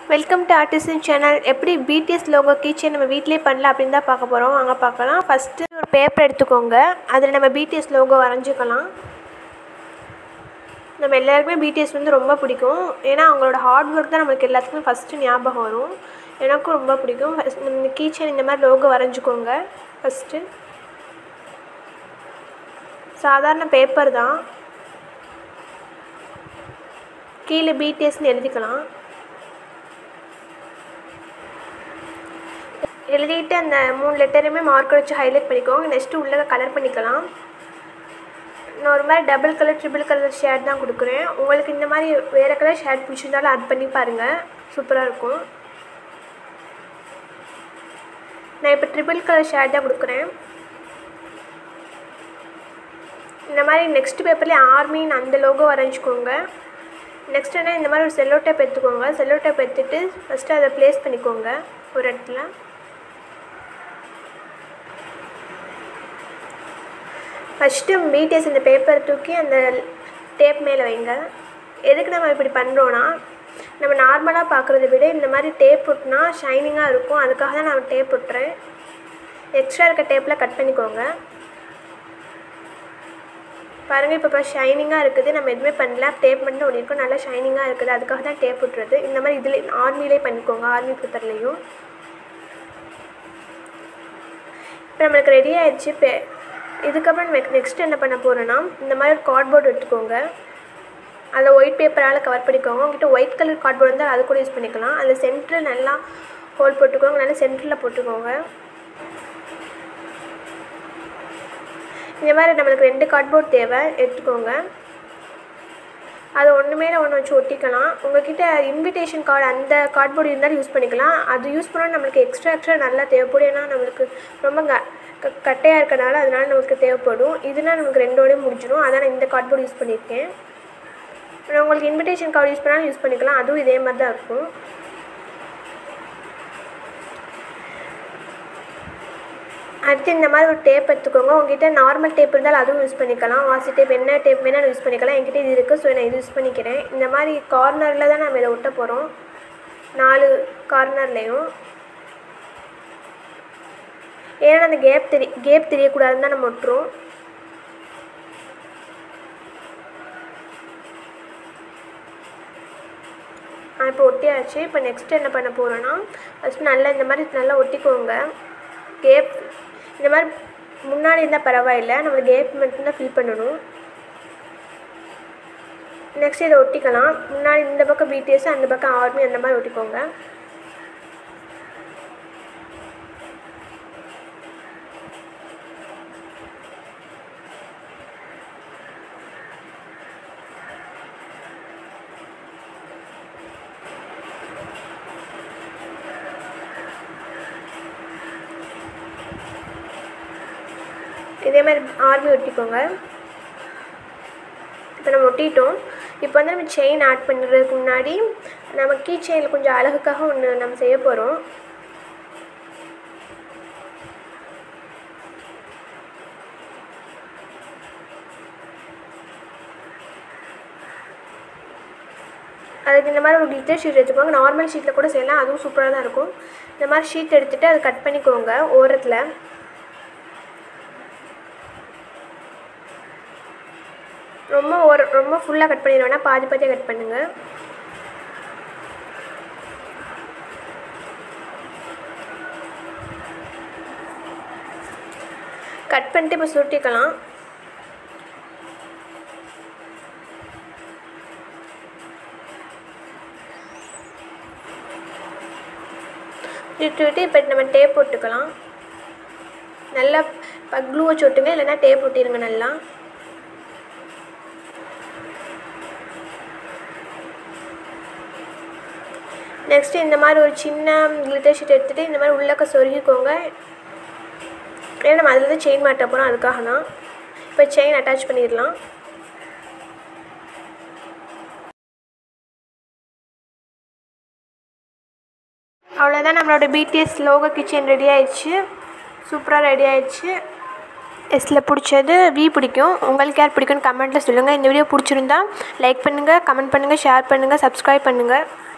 welcome to ஆர்டிஸ்டின் channel எப்படி BTS logo kitchen நம்ம வீட்டிலேயே பண்ணலாம் அப்படின்னு தான் பார்க்க போகிறோம் வாங்க பார்க்கலாம் ஃபஸ்ட்டு ஒரு பேப்பர் எடுத்துக்கோங்க அதில் நம்ம பிடிஎஸ் லோகோ வரைஞ்சிக்கலாம் நம்ம எல்லாருக்குமே பிடிஎஸ் வந்து ரொம்ப பிடிக்கும் ஏன்னா அவங்களோட ஹார்ட் ஒர்க் தான் நம்மளுக்கு எல்லாத்துக்குமே ஃபஸ்ட்டு ஞாபகம் வரும் எனக்கும் ரொம்ப பிடிக்கும் ஃபஸ்ட் இந்த கீச்சன் இந்த மாதிரி லோகோ வரைஞ்சிக்கோங்க ஃபஸ்ட்டு சாதாரண பேப்பர் தான் கீழே பிடிஎஸ்னு எழுதிக்கலாம் எழுதிட்டு அந்த மூணு லெட்டரையுமே மார்க்கர் வச்சு ஹைலைட் பண்ணிக்கோங்க நெக்ஸ்ட்டு உள்ளே கலர் பண்ணிக்கலாம் நான் ஒரு மாதிரி double colour triple colour shade தான் கொடுக்குறேன் உங்களுக்கு இந்த மாதிரி வேறு கலர் ஷேட் பிடிச்சிருந்தாலும் ஆட் பண்ணி பாருங்கள் சூப்பராக இருக்கும் நான் இப்போ ட்ரிபிள் கலர் ஷேட் தான் கொடுக்குறேன் இந்த மாதிரி நெக்ஸ்ட் பேப்பர்லேயே ஆர்மின்னு அந்த லோகோ வரைஞ்சிக்கோங்க நெக்ஸ்ட் என்ன இந்த மாதிரி ஒரு செல்லோ டேப் எடுத்துக்கோங்க செல்லோ டேப் எடுத்துகிட்டு ஃபஸ்ட்டு அதை ப்ளேஸ் பண்ணிக்கோங்க ஒரு இடத்துல ஃபஸ்ட்டு பிடிஎஸ் இந்த பேப்பர் தூக்கி அந்த டேப் மேலே வைங்க எதுக்கு நம்ம இப்படி பண்ணுறோன்னா நம்ம நார்மலாக பார்க்குறத விட இந்த மாதிரி டேப் ஒட்டினா ஷைனிங்காக இருக்கும் அதுக்காக தான் நான் டேப் ஒட்டுறேன் எக்ஸ்ட்ரா இருக்க டேப்பில் கட் பண்ணிக்கோங்க பாருங்கள் இப்போ இப்போ ஷைனிங்காக இருக்குது நம்ம எதுவுமே பண்ணல டேப் மட்டும் ஒட்டிருக்கோம் நல்லா ஷைனிங்காக இருக்குது அதுக்காக தான் டேப் விட்டுறது இந்த மாதிரி இதில் ஆர்மிலே பண்ணிக்கோங்க ஆர்மி பேப்பர்லேயும் இப்போ நம்மளுக்கு ரெடி ஆயிடுச்சு இப்போ இதுக்கப்புறம் நம்ம நெக்ஸ்ட் என்ன பண்ண போகிறோன்னா இந்த மாதிரி ஒரு கார்ட்போர்டு எடுத்துக்கோங்க அதில் ஒயிட் பேப்பரால் கவர் பண்ணிக்கோங்க உங்கள்கிட்ட ஒயிட் கலர் கார்ட்போர்டு இருந்தால் அது கூட யூஸ் பண்ணிக்கலாம் அதில் சென்டரில் நல்லா ஹோல் போட்டுக்கோங்க நல்லா சென்டரில் போட்டுக்கோங்க இந்த மாதிரி நம்மளுக்கு ரெண்டு கார்ட்போர்ட் தேவை எடுத்துக்கோங்க அது ஒன்று மேலே ஒன்று வச்சு ஒட்டிக்கலாம் உங்கள்கிட்ட இன்விடேஷன் கார்டு அந்த கார்ட்போர்டு இருந்தாலும் யூஸ் பண்ணிக்கலாம் அது யூஸ் பண்ணால் நம்மளுக்கு எக்ஸ்ட்ரா எக்ஸ்ட்ரா நல்லா தேவைப்படும் ஏன்னா நம்மளுக்கு ரொம்ப க க கட்டையாக இருக்கனால அதனால நம்மளுக்கு தேவைப்படும் இதுனா நமக்கு ரெண்டோடய முடிஞ்சிடும் அதான் நான் இந்த கார்ட்போர்டு யூஸ் பண்ணியிருக்கேன் உங்களுக்கு இன்விடேஷன் கார்டு யூஸ் பண்ணாலும் யூஸ் பண்ணிக்கலாம் அதுவும் இதே மாதிரி தான் இருக்கும் அடுத்து இந்த மாதிரி ஒரு டேப் எடுத்துக்கோங்க உங்ககிட்ட நார்மல் டேப் இருந்தாலும் அதுவும் யூஸ் பண்ணிக்கலாம் வாசி டேப் என்ன டேப் வேணாலும் யூஸ் பண்ணிக்கலாம் என்கிட்ட இது இருக்குது ஸோ நான் இது யூஸ் பண்ணிக்கிறேன் இந்த மாதிரி கார்னரில் தான் நம்ம இதை ஒட்ட போகிறோம் நாலு கார்னர்லேயும் ஏன்னா அந்த கேப் தெரி கேப் தெரியக்கூடாதுன்னு தான் நம்ம ஒட்டுறோம் இப்போ ஒட்டியாச்சு இப்போ நெக்ஸ்ட் என்ன பண்ண போகிறோன்னா ஃபஸ்ட்டு நல்லா இந்த மாதிரி நல்லா ஒட்டிக்கோங்க கேப் இந்த மாதிரி முன்னாடி இருந்தால் பரவாயில்ல நம்ம கேப் மட்டும்தான் ஃபில் பண்ணணும் நெக்ஸ்ட் இதை ஒட்டிக்கலாம் முன்னாடி இந்த பக்கம் பிடிஎஸ் அந்த பக்கம் ஆர்மி அந்த மாதிரி ஒட்டிக்கோங்க இதே மாதிரி ஆர்மி ஒட்டிக்கோங்க இப்போ நம்ம ஒட்டிட்டோம் இப்போ வந்து நம்ம செயின் ஆட் பண்ணுறதுக்கு முன்னாடி நம்ம கீ செயினில் கொஞ்சம் அழகுக்காக ஒன்று நம்ம செய்ய போகிறோம் அதுக்கு இந்த மாதிரி ஒரு கிளிட்டர் ஷீட் எடுத்துக்கோங்க நார்மல் ஷீட்டில் கூட செய்யலாம் அதுவும் சூப்பராக தான் இருக்கும் இந்த மாதிரி ஷீட் எடுத்துகிட்டு அதை கட் பண்ணிக்கோங்க ஓரத்தில் ரொம்ப ஒரு ரொம்ப ஃபுல்லாக கட் பண்ணிட வேணாம் பாதி பாதியாக கட் பண்ணுங்கள் கட் பண்ணிட்டு இப்போ சுருட்டிக்கலாம் சுட்டு விட்டு இப்போ நம்ம டேப் போட்டுக்கலாம் நல்லா க்ளூ வச்சு ஒட்டுங்க இல்லைன்னா டேப் ஒட்டிடுங்க நல்லா நெக்ஸ்ட்டு இந்த மாதிரி ஒரு சின்ன கிளிட்டர் ஷீட் எடுத்துகிட்டு இந்த மாதிரி உள்ளக்க சொருகிக்கோங்க ஏன்னா நம்ம அதில் தான் செயின் மாட்ட போகிறோம் அதுக்காக தான் இப்போ செயின் அட்டாச் பண்ணிடலாம் அவ்வளோதான் நம்மளோட பிடிஎஸ் லோகோ கிச்சன் ரெடி ஆயிடுச்சு சூப்பராக ரெடி ஆயிடுச்சு எஸ்ல பிடிச்சது வி பிடிக்கும் உங்களுக்கு யார் பிடிக்கும்னு கமெண்ட்டில் சொல்லுங்கள் இந்த வீடியோ பிடிச்சிருந்தா லைக் பண்ணுங்கள் கமெண்ட் பண்ணுங்கள் ஷேர் பண்ணுங்கள் சப்ஸ்கிரைப் பண்ணுங்கள்